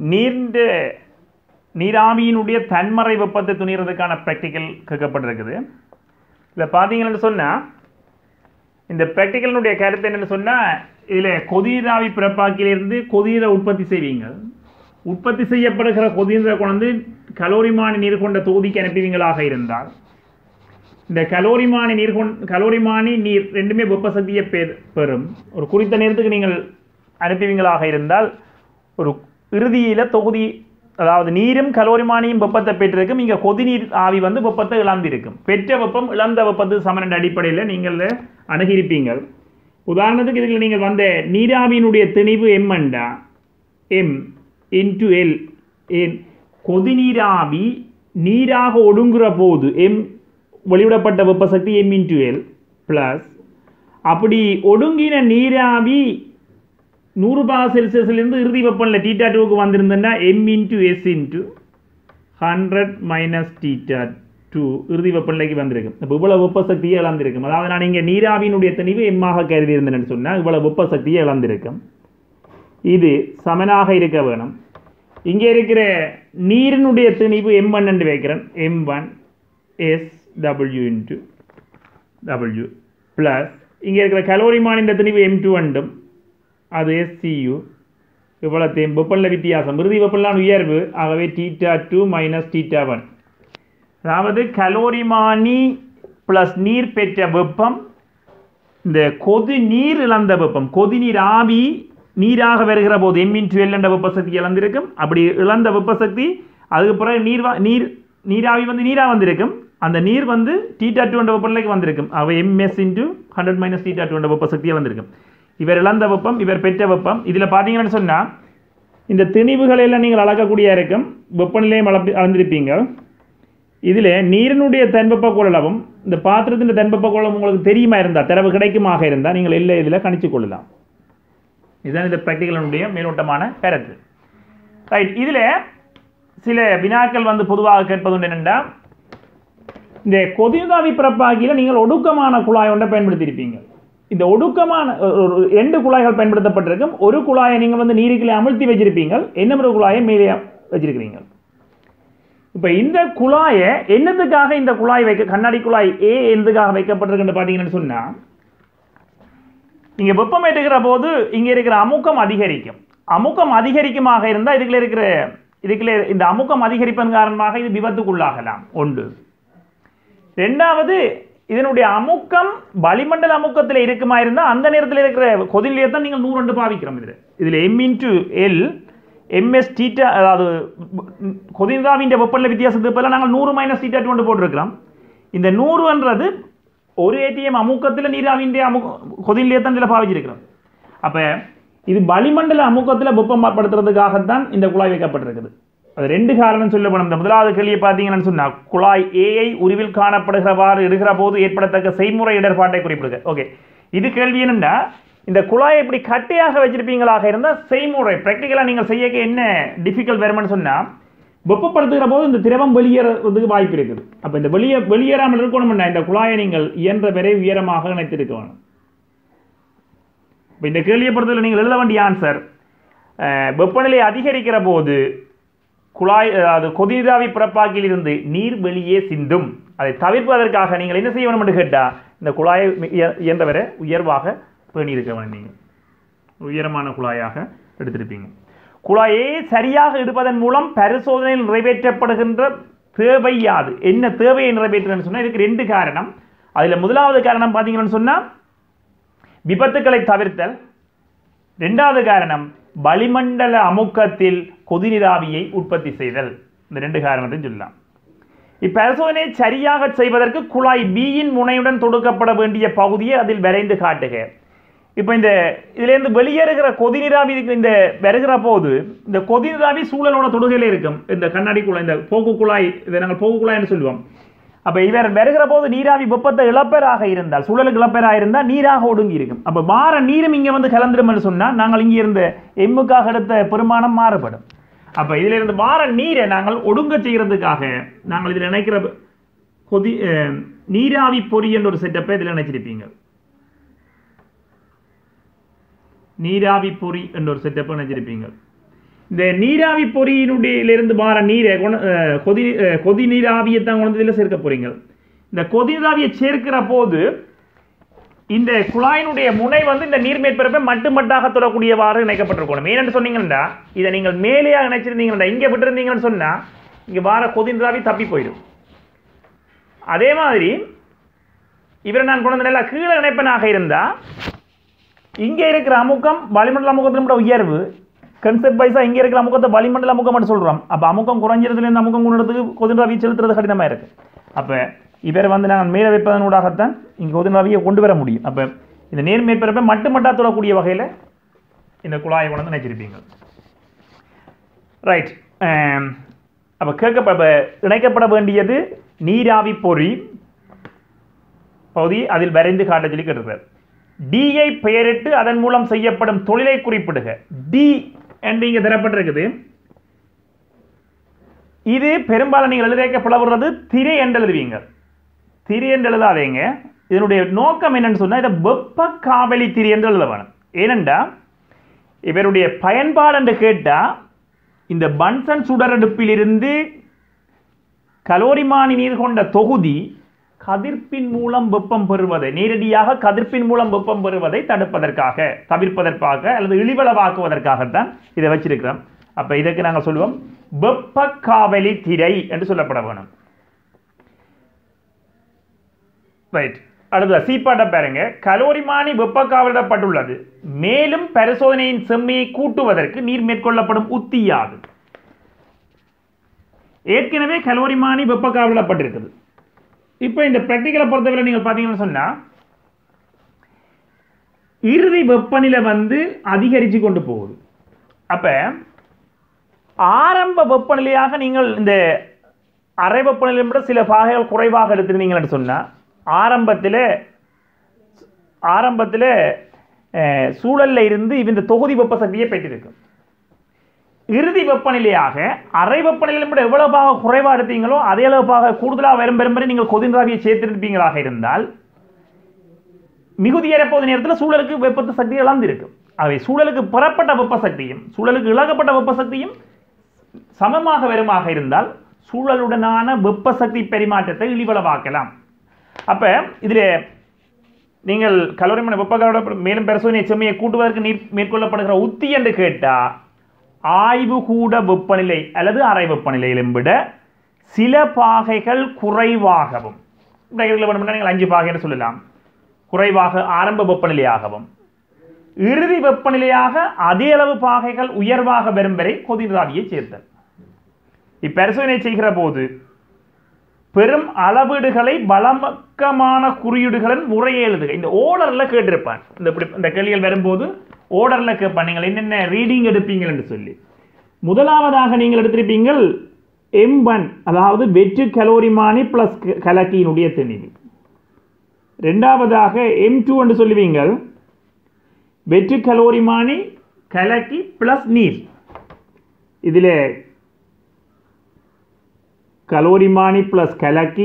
நீர்ந்த நீராவியினுடைய தன்மறை வெப்பத்தை துணிகிறதுக்கான ப்ராக்டிக்கல் கேட்கப்பட்டிருக்குது இதில் பார்த்தீங்கன்னு சொன்னால் இந்த ப்ராக்டிக்கலினுடைய கருத்து என்னன்னு சொன்னால் இதில் கொதிராவி பிறப்பாக்கிலிருந்து கொதிரை உற்பத்தி செய்வீங்க உற்பத்தி செய்யப்படுகிற கொதிரை கொண்டு கலோரிமானி நீர் கொண்ட தொகுதிக்கு அனுப்புவீங்களாக இருந்தால் இந்த கலோரிமானி நீர் கொண் கலோரிமானி நீர் ரெண்டுமே வெப்ப சக்தியை பெ பெறும் ஒரு குறித்த நேரத்துக்கு நீங்கள் அனுப்புவீங்களாக இருந்தால் ஒரு இறுதியில் தொகுதி அதாவது நீரும் கலோரிமானியும் வெப்பத்தை பெற்றிருக்கும் இங்கே கொதிநீர் ஆவி வந்து வெப்பத்தை இழந்திருக்கும் பெற்ற வெப்பம் இழந்த வெப்பத்து சமன் அடிப்படையில் நீங்கள் அணுகியிருப்பீங்கள் உதாரணத்துக்கு இதில் நீங்கள் வந்த நீராவியினுடைய திணிவு எம் அண்டா எம் இன்டு எல் என் கொதிநீராவி நீராக ஒடுங்குற போது எம் வெளிவிடப்பட்ட வெப்ப சக்தி எம் இன்டு எல் ப்ளஸ் அப்படி ஒடுங்கின நீராவி நூறு பாக செல்சியஸ்லேருந்து இறுதி வெப்பநிலை டீட்டா டூக்கு வந்திருந்தேன்னா M into S into hundred minus theta two இறுதி வெப்பநிலைக்கு வந்திருக்கும் இப்போ இவ்வளவு வெப்ப சக்தியை இழந்திருக்கும் அதாவது நான் இங்கே நீராவியினுடைய திணிவு எம்மாக கருதி இருந்தேன்னு சொன்னால் இவ்வளவு வெப்ப சக்தியை இழந்திருக்கும் இது சமனாக இருக்க வேணும் இங்கே இருக்கிற நீரினுடைய திணிவு எம் ஒன் என்று வைக்கிறேன் M one S W into W plus இங்கே இருக்கிற கலோரிமானின் திணிவு எம் டூ அண்டும் அது எஸ்சியு இவ்வளோத்தையும் வெப்பநிலை வித்தியாசம் இறுதி வெப்பநிலான உயர்வு ஆகவே theta two minus theta one அதாவது கலோரிமானி ப்ளஸ் நீர் பெற்ற வெப்பம் இந்த கொதி நீர் இழந்த வெப்பம் கொதி நீர் ஆவி நீராக வருகிற போது எம்மின் டுவெல் என்ற வெப்ப சக்தி இழந்திருக்கும் அப்படி இழந்த வெப்ப சக்தி அதுக்கு பிறகு நீர் வ- நீர் நீராவி வந்து நீராக வந்திருக்கும் அந்த நீர் வந்து டீட்டா டூ என்ற வெப்பநிலைக்கு வந்திருக்கும் அவை MS into hundred minus theta two என்ற வெப்ப சக்தி இழந்திருக்கும் இவர் இழந்த வெப்பம் இவர் பெற்ற வெப்பம் இதில் பார்த்தீங்கன்னு சொன்னால் இந்த திணிவுகளை எல்லாம் நீங்கள் அளக்கக்கூடிய இருக்கும் வெப்பநிலையும் அளப்பி அளந்திருப்பீங்க இதில் நீரினுடைய தன்வெப்ப கொள்ளளவும் இந்த பாத்திரத்தின் தன்வெப்ப கொள்ளளவும் உங்களுக்கு தெரியுமா இருந்தால் தரவு கிடைக்குமாக இருந்தால் நீங்கள் இல்லை இதில் கணிச்சு கொள்ளலாம் இதுதான் இந்த ப்ராக்டிக்கலினுடைய மேலோட்டமான கருத்து ரைட் இதில் சில வினாக்கள் வந்து பொதுவாக கேட்பது என்னென்னா இந்த கொதிதாவி பிறப்பாக்கியில் நீங்கள் ஒடுக்கமான குழாய் ஒன்றை பயன்படுத்தியிருப்பீங்க இந்த ஒடுக்கமான ஒரு- ஒரு ரெண்டு குழாய்கள் பயன்படுத்தப்பட்டிருக்கும் ஒரு குழாயை நீங்கள் வந்து நீருக்குள்ளே அமிழ்த்தி வச்சிருப்பீங்க இன்னும் ஒரு குழாயை மேலே வச்சிருக்கிறீங்க இப்போ இந்த குழாயை என்னத்துக்காக இந்த குழாய் வைக்க கண்ணாடி குழாய் ஏ என்னதுக்காக வைக்கப்பட்டிருக்குன்னு பார்த்தீங்கன்னு சொன்னால் இங்கே வெப்பம் ஏற்றுகிற போது இங்கே இருக்கிற அமுக்கம் அதிகரிக்கும் அமுக்கம் அதிகரிக்குமாக இருந்தால் இதுக்குள்ள இருக்கிற இதுக்குள்ள இந்த அமுக்கம் அதிகரிப்பதன் காரணமாக இது விபத்துக்குள்ளாகலாம் ஒன்று ரெண்டாவது இதனுடைய அமுக்கம் வளிமண்டல அமுக்கத்தில் இருக்குமா இருந்தால் அந்த நேரத்தில் இருக்கிற கொதிலே தான் நீங்கள் நூறு ரெண்டு பாவிக்கிறோம் இதில் இதில் M into L MS theta அதாவது கொதிந்தாவின் வெப்பநிலை வித்தியாசத்துக்கு பதிலாக நாங்கள் நூறு மைனஸ் டீட்டா கொண்டு போட்டிருக்கிறோம் இந்த நூறுன்றது ஒரு ஏடிஎம் அமுக்கத்தில் நீராவின் அமு கொதிலே தான் இதில் பாவிச்சிருக்கிறோம் அப்போ இது வளிமண்டல அமுக்கத்தில் வெப்பப்படுத்துறதுக்காகத்தான் இந்த குழாய் வைக்கப்பட்டிருக்குது அது ரெண்டு காரணம் சொல்லப்படும் இந்த முதலாவது கேள்வியை பார்த்தீங்கன்னு சொன்னால் குழாய் ஏஐ உருவில் காணப்படுகிறவாறு இருக்கிற போது ஏற்படத்தக்க செய்முறை இடர்பாட்டை குறிப்பிடுங்க ஓகே இது கேள்வி என்னன்னா இந்த குழாயை இப்படி கட்டையாக வச்சிருப்பீங்களாக இருந்தால் செய்முறை ப்ராக்டிக்கலாக நீங்கள் செய்ய என்ன டிஃபிகல்ட் வரும்னு சொன்னால் வெப்பப்படுத்துகிற போது இந்த திரவம் வெளியேறதுக்கு வாய்ப்பு இருக்குது அப்போ இந்த வெளியே வெளியேறாமல் இருக்கணும்னா இந்த குழாயை நீங்கள் இயன்ற வரை உயரமாக இணைத்திருக்க வேணும் இப்போ இந்த கேள்வியை பொறுத்தவரை நீங்கள் எழுத வேண்டிய ஆன்சர் வெப்பநிலை அதிகரிக்கிற போது குழாய் அது கொதிராவி பிறப்பாக்கில் இருந்து நீர் வெளியே சிந்தும் அதை தவிர்ப்பதற்காக நீங்கள் என்ன செய்ய வேணும் என்று கேட்டால் இந்த குழாயை மி- இய- இயன்றவரை உயர்வாக பேணியிருக்க வேண்டும் நீங்கள் உயரமான குழாயாக எடுத்திருப்பீங்க குழாயை சரியாக எடுப்பதன் மூலம் பரிசோதனையில் நிறைவேற்றப்படுகின்ற தேவை யாது என்ன தேவையை நிறைவேற்றுன்னு சொன்னால் இதுக்கு ரெண்டு காரணம் அதில் முதலாவது காரணம் பார்த்தீங்கன்னு சொன்னால் விபத்துக்களை தவிர்த்தல் ரெண்டாவது காரணம் வளிமண்டல அமுக்கத்தில் கொதிநீராவியை உற்பத்தி செய்தல் இந்த ரெண்டு காரணத்தையும் சொல்லலாம் இப்பரிசோதனையை சரியாக செய்வதற்கு குழாய் பியின் முனையுடன் தொடுக்கப்பட வேண்டிய பகுதியை அதில் வரைந்து காட்டுக இப்போ இந்த இதுலேருந்து வெளியேறுகிற கொதிநீராவி இதுக்கு இந்த வருகிற போது இந்த கொதிநீராவி சூழலோட தொடுகையில் இருக்கும் இந்த கண்ணாடி குழாய் இந்த போக்கு குழாய் இதை நாங்கள் போக்கு குழாய்னு சொல்லுவோம் அப்போ இவர் வருகிற போது நீராவி வெப்பத்தை இழப்பராக இருந்தால் சூழலுக்கு இழப்பராக இருந்தால் நீராக ஒடுங்கி இருக்கும் அப்போ மாற நீரும் இங்கே வந்து கலந்துருமென்னு சொன்னால் நாங்கள் இங்கே இருந்த எம்முக்காக எடுத்த பெருமானம் மாறுபடும் அப்போ இதில் இருந்து மாற நீரை நாங்கள் ஒடுங்க செய்கிறதுக்காக நாங்கள் இதில் நினைக்கிற கொதி அஹ், நீராவி பொறி என்ற ஒரு செட்டப்பை இதில் நினைச்சிருப்பீங்க நீராவி பொறி என்ற ஒரு செட்டப்பை நினைச்சிருப்பீங்க இந்த நீராவி பொறியினுடையிலிருந்து மாற நீரை கொண்டு- அஹ், கொதி அஹ், கொதி நீராவியை தான் கொண்டு வந்து இதில் சேர்க்க போறீங்க இந்த கொதி நீராவியை சேர்க்கிற போது இந்த குழாயினுடைய முனை வந்து இந்த நீர் மேற்பரப்பை மட்டு மட்டாக தொடக்கூடியவாறு இணைக்கப்பட்டிருக்கணும் ஏன்னு சொன்னீங்கன்னா இதை நீங்கள் மேலேயா இணைச்சிருந்தீங்கன்னா இங்கே விட்டுருந்தீங்கன்னு சொன்னா இங்கே வார கொதி நீராவி தப்பி போயிடும் அதே மாதிரி இவரை நான் கொண்டு வந்து நல்லா கீழே இணைப்பனாக இருந்தா இங்கே இருக்கிற அமுக்கம் வளிமண்டல அமுக்கத்தின் விட உயர்வு கன்செப்ட் வைஸாக இங்கே இருக்கிற அமுக்கத்தை வளிமண்டல அமுக்கம் சொல்கிறோம் அப்போ அமுக்கம் குறைஞ்சிறதுலேருந்து அமுக்கம் கொண்டுறதுக்கு கொதிராவி செலுத்துறது கடினமாக இருக்கு அப்போ இவர் வந்து நாங்கள் மேலே வைப்பதனூடாகத்தான் இங்கே கொதிராவியை கொண்டு வர முடியும் அப்போ இந்த நேர் மேற்பரப்பை மட்டு மட்டா தொடக்கூடிய வகையில் இந்த குழாயை கொண்டு வந்து நினைச்சிருப்பீங்க ரைட் அப்போ கேட்க அப்ப இணைக்கப்பட வேண்டியது நீராவி பொறி பகுதி அதில் வரைந்து காட்ட சொல்லி கேட்டிருக்கிறார் டியை பெயரிட்டு அதன் மூலம் செய்யப்படும் தொழிலை குறிப்பிடுக டி என்று இங்கே தரப்பட்டிருக்குது இது பெரும்பாலும் நீங்கள் எழுதிக்க பிளவுறது திரை என்று எழுதுவீங்க திரை என்று எழுதாதீங்க இதனுடைய நோக்கம் என்னன்னு சொன்னால் இதை வெப்ப காவலி திரி என்று எழுத வேணும் ஏனென்றா இவருடைய பயன்பாடு என்று கேட்டால் இந்த பன்சன் சுடரடுப்பிலிருந்து கலோரிமானி நீர் கொண்ட தொகுதி கதிர்ப்பின் மூலம் வெப்பம் பெறுவதை நேரடியாக கதிர்ப்பின் மூலம் வெப்பம் பெறுவதை தடுப்பதற்காக தவிர்ப்பதற்காக அல்லது இழிவளவாக்குவதற்காகத்தான் இதை வச்சிருக்கிறோம் அப்ப இதற்கு நாங்கள் சொல்லுவோம் வெப்ப காவலி திரை என்று சொல்லப்பட வேணும் ரைட் அடுத்த சீப்பாட்ட பாருங்க கலோரிமானி வெப்ப காவலிடப்பட்டுள்ளது மேலும் பரிசோதனையின் செம்மையை கூட்டுவதற்கு நீர் மேற்கொள்ளப்படும் உத்தியாகும் ஏற்கனவே கலோரிமானி வெப்ப காவலிடப்பட்டிருக்குது இப்போ இந்த ப்ராக்டிக்கலை பொறுத்தவரை நீங்கள் பார்த்தீங்கன்னு சொன்னால் இறுதி வெப்பநிலை வந்து அதிகரித்து கொண்டு போகுது அப்போ ஆரம்ப வெப்பநிலையாக நீங்கள் இந்த அரை வெப்பநிலை விட சில பாகைகள் குறைவாக எடுத்துருந்தீங்கன்னு சொன்னால் ஆரம்பத்தில் ஆரம்பத்தில் சூழலில் இருந்து இந்த தொகுதி வெப்ப சக்தியை பெற்றிருக்கும் இறுதி வெப்பநிலையாக அரை வெப்பநிலையை விட எவ்வளவு பாக குறைவாக எடுத்தீங்களோ அதே அளவு பாக கூடுதலாக வரும் பெரும் வரை நீங்கள் கொதின்றாவியை சேர்த்திருப்பீங்களாக இருந்தால் மிகுதி ஏறப்போது நேரத்தில் சூழலுக்கு வெப்பத்த சக்தி இழந்திருக்கும் அவை சூழலுக்கு பெறப்பட்ட வெப்ப சக்தியும் சூழலுக்கு இழக்கப்பட்ட வெப்ப சக்தியும் சமமாக வருமாக இருந்தால் சூழலுடனான வெப்ப சக்தி பரிமாற்றத்தை இழிவளவாக்கலாம் அப்ப இதில் நீங்கள் கலோரிமன வெப்பகாரோட மேலும் பரிசோதனை செம்மையை கூட்டுவதற்கு நீர் மேற்கொள்ளப்படுகிற உத்தி என்று கேட்டால் ஆய்வு கூட வெப்பநிலை அல்லது அறை வெப்பநிலையிலும் விட சில பாகைகள் குறைவாகவும் bracketல வேணும்னா நீங்கள் அஞ்சு பாகை என்று சொல்லலாம் குறைவாக ஆரம்ப வெப்பநிலையாகவும் இறுதி வெப்பநிலையாக அதே அளவு பாகைகள் உயர்வாக வரும் வரை கொதிராவியை சேர்த்தல் இப்பரிசோதனை செய்கிற போது பெரும் அளவீடுகளை வழக்கமான குறியீடுகளின் முறையை எழுதுக இந்த ஓர்டரில் கேட்டிருப்பான் இந்த இப்படி இந்த கேள்விகள் வரும்போது ஓர்டரில் கேட்பான் நீங்கள் என்னென்ன ரீடிங் எடுப்பீங்கள் என்று சொல்லி முதலாவதாக நீங்கள் எடுத்திருப்பீங்கள் எம் ஒன் அதாவது வெற்று கலோரிமானி பிளஸ் கலக்கியினுடைய தெளிவு ரெண்டாவதாக எம் டூ என்று சொல்லுவீங்கள் வெற்று கலோரிமானி கலக்கி பிளஸ் நீர் இதில் கலோரிமானி ப்ளஸ் கலக்கி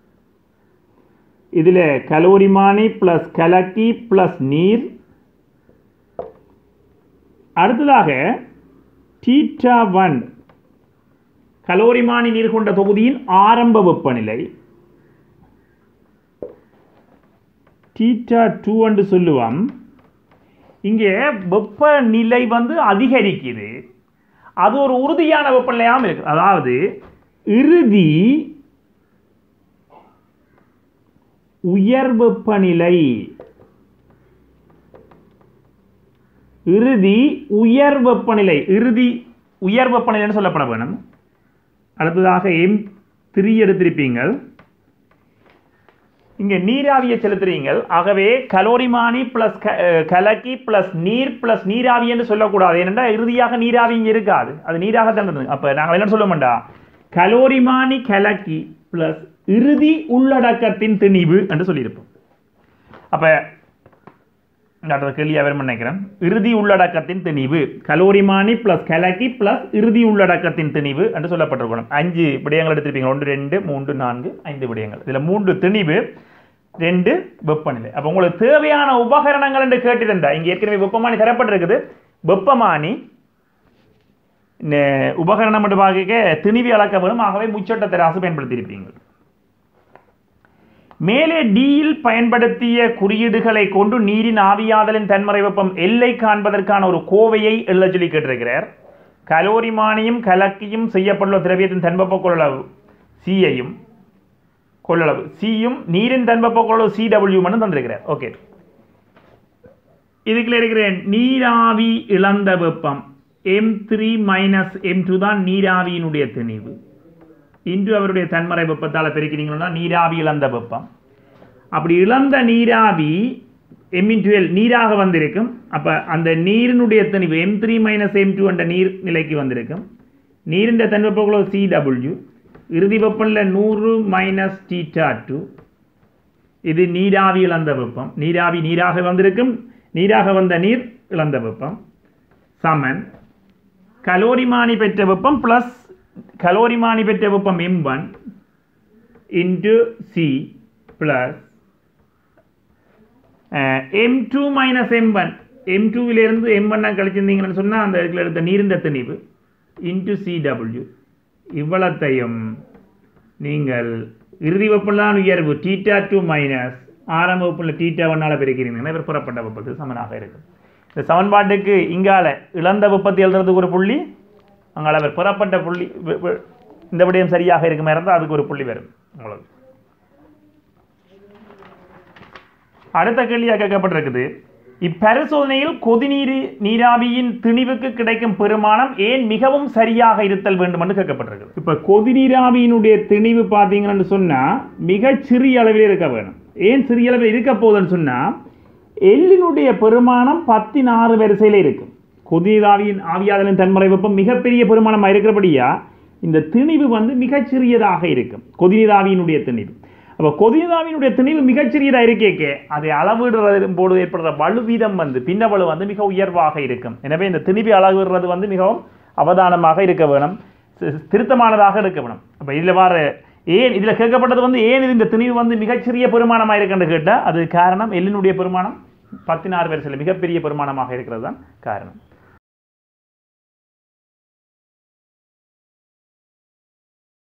இதில் கலோரிமானி ப்ளஸ் கலக்கி ப்ளஸ் நீர் அடுத்ததாக டீட்டா ஒன் கலோரிமானி நீர் கொண்ட தொகுதியின் ஆரம்ப வெப்பநிலை டீட்டா டூ என்று சொல்லுவோம் இங்கே வெப்பநிலை வந்து அதிகரிக்குது அது ஒரு உறுதியான வெப்பநிலையாகவும் இருக்கு அதாவது இறுதி உயர் வெப்பநிலை இறுதி உயர் வெப்பநிலை இறுதி உயர் வெப்பநிலைன்னு சொல்லப்பட வேணும் அடுத்ததாக எம் த்ரீ எடுத்திருப்பீங்கள் இங்கே நீராவியை செலுத்துறீங்கள் ஆகவே கலோரிமானி பிளஸ் கலக்கி பிளஸ் நீர் பிளஸ் நீராவி என்று சொல்லக்கூடாது ஏனென்றால் இறுதியாக நீராவி இங்கே இருக்காது அது நீராக தான் அப்போ நாங்கள் என்ன சொல்ல மாட்டா கலோரிமானி கலக்கி பிளஸ் இறுதி உள்ளடக்கத்தின் திணிவு என்று சொல்லியிருப்போம் அப்போ அடுத்த கேள்வியாக வரும் நினைக்கிறேன் இறுதி உள்ளடக்கத்தின் திணிவு கலோரிமானி பிளஸ் கலக்கி பிளஸ் இறுதி உள்ளடக்கத்தின் திணிவு என்று சொல்லப்பட்டிருக்கணும் அஞ்சு விடயங்கள் எடுத்திருப்பீங்க ஒன்று ரெண்டு மூன்று நான்கு ஐந்து விடயங்கள் இதில் மூன்று திணிவு ரெண்டு வெப்பநிலை அப்போ உங்களுக்கு தேவையான உபகரணங்கள் என்று கேட்டிருந்தா இங்கே ஏற்கனவே வெப்பமானி தரப்பட்டிருக்குது வெப்பமானி நெ- உபகரணம் என்று பார்க்க திணிவி அளக்க வேணும் ஆகவே முச்சட்ட தராசு பயன்படுத்தியிருப்பீங்க மேலே டியில் பயன்படுத்திய குறியீடுகளை கொண்டு நீரின் ஆவியாதலின் தன்மறை வெப்பம் எல்லை காண்பதற்கான ஒரு கோவையை எழுத சொல்லி கேட்டிருக்கிறார் கலோரிமானியும் கலக்கியும் செய்யப்பட்டுள்ள திரவியத்தின் தன்வெப்ப கொள்ளளவு சியையும் கொள்ளளவு சியும் நீரின் தன்வெப்ப கொள்ளளவு சி டபிள்யூ தந்திருக்கிறார் ஓகே இதுக்குள்ள இருக்கிற நீராவி இழந்த வெப்பம் M three minus M two தான் நீராவியினுடைய திணிவு இன்று அவருடைய தன்மறை வெப்பத்தால் பெருக்கிறீங்கன்னா நீராவி இழந்த வெப்பம் அப்படி இழந்த நீராவி எம்மின் டுவெல் நீராக வந்திருக்கும் அப்போ அந்த நீரினுடைய திணிவு M three minus M two என்ற நீர் நிலைக்கு வந்திருக்கும் நீரின் தன்வெப்பக்குள்ள சி டபிள்யூ இறுதி வெப்பம்ல நூறு மைனஸ் டீட்டா டூ இது நீராவி இழந்த வெப்பம் நீராவி நீராக வந்திருக்கும் நீராக வந்த நீர் இழந்த வெப்பம் சமன் கலோரிமானி பெற்ற வெப்பம் ப்ளஸ் கலோரிமானி பெற்ற வெப்பம் M one into C plus M two minus M one M டூவிலிருந்து எம் ஒன்னா கழிச்சிருந்தீங்கன்னு சொன்னால் அந்த இதுல எடுத்த நீரிந்த திணிவு இன்டு சி டபிள்யூ இவ்வளத்தையும் நீங்கள் இறுதி வெப்பம்லாம் உயர்வு டீட்டா டூ மைனஸ் ஆறாம் வகுப்பில் டீட்டா ஒன்னால் பிரிக்கிறீங்கன்னா இவர் புறப்பட்ட வெப்பத்துக்கு சமனாக இருக்கும் இந்த சமன்பாட்டுக்கு இங்கால இழந்த வெப்பத்தை எழுதுறதுக்கு ஒரு புள்ளி அங்கால அவர் புறப்பட்ட புள்ளி வெ- வெ- இந்த விடயம் சரியாக இருக்குமா இருந்தால் அதுக்கு ஒரு புள்ளி வரும் உங்களுக்கு அடுத்த கேள்வியாக கேட்கப்பட்டிருக்குது இப்பரிசோதனையில் கொதிநீர் நீராவியின் திணிவுக்கு கிடைக்கும் பெருமானம் ஏன் மிகவும் சரியாக இருத்தல் வேண்டும் என்று கேட்கப்பட்டிருக்குது இப்போ கொதிநீராவியினுடைய திணிவு பார்த்தீங்கன்னு சொன்னால் மிகச் சிறிய அளவில் இருக்க வேணும் ஏன் சிறிய அளவில் இருக்க போகுதுன்னு சொன்னால் எள்ளினுடைய பெருமானம் பத்தினாறு வரிசையில் இருக்கும் கொதிநீராவியின் ஆவியாதலின் தன்முறை வெப்பம் மிகப்பெரிய பெருமானமாக இருக்கிறபடியா இந்த திணிவு வந்து மிகச்சிறியதாக இருக்கும் கொதிநீராவியினுடைய திணிவு அப்போ கொதிநீராவியினுடைய திணிவு மிகச்சிறியதாக இருக்கேக்க அதை அளவிடுறது போது ஏற்படுற வலுவீதம் வந்து பின்ன வலு வந்து மிக உயர்வாக இருக்கும் எனவே இந்த திணிவை அளவிடுறது வந்து மிகவும் அவதானமாக இருக்க வேணும் சி- திருத்தமானதாக இருக்க வேணும் அப்போ இதில் வர ஏன் இதில் கேட்கப்பட்டது வந்து ஏன் இது இந்த திணிவு வந்து மிகச்சிறிய பெருமானமாக இருக்குன்னு கேட்டால் அது காரணம் எல்லினுடைய பெருமானம் பத்தினாறு வரிசையில் மிகப்பெரிய பெருமானமாக இருக்கிறது தான் காரணம்